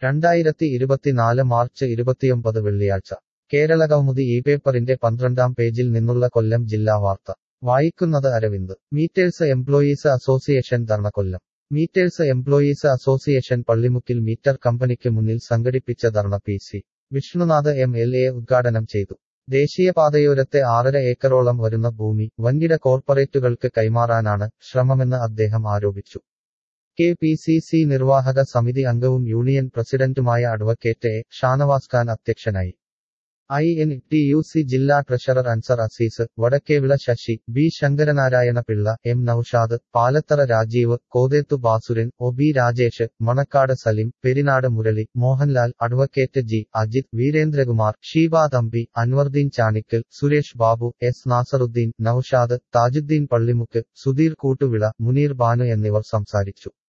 രണ്ടായിരത്തി ഇരുപത്തിനാല് മാർച്ച് ഇരുപത്തിയൊമ്പത് വെള്ളിയാഴ്ച കേരളകൗമുദി ഈ പേപ്പറിന്റെ പന്ത്രണ്ടാം പേജിൽ നിന്നുള്ള കൊല്ലം ജില്ലാ വാർത്ത വായിക്കുന്നത് അരവിന്ദ് മീറ്റേഴ്സ് എംപ്ലോയീസ് അസോസിയേഷൻ ധർണ കൊല്ലം മീറ്റേഴ്സ് എംപ്ലോയീസ് അസോസിയേഷൻ പള്ളിമുക്കിൽ മീറ്റർ കമ്പനിക്ക് മുന്നിൽ സംഘടിപ്പിച്ച ധർണ P C Vishnunath M L A ഉദ്ഘാടനം ചെയ്തു ദേശീയപാതയോരത്തെ ആറര ഏക്കറോളം വരുന്ന ഭൂമി വൻകിട കോർപ്പറേറ്റുകൾക്ക് കൈമാറാനാണ് ശ്രമമെന്ന് അദ്ദേഹം ആരോപിച്ചു കെ പി സി സി നിർവാഹക സമിതി അംഗവും യൂണിയൻ പ്രസിഡന്റുമായ അഡ്വക്കേറ്റ് എ ഷാനവാസ് ഖാൻ അധ്യക്ഷനായി I N T U C ജില്ലാ treasurer Ansar Azeez Vadakkevila Sasi B Sankaranarayana Pillai M Noushad Palathara Rajeev Kotheth Bhasuran O B Rajesh Manakkad Salim Perinad Murali Mohanlal advocate G Ajith Veerendrakumar Sheeba Thampi Anvardeen Chanikkal Suresh Babu S Nasaruddeen Noushad Thajuddeen Pallimukku Sudheer Koottuvila Muneer Banu എന്നിവർ സംസാരിച്ചു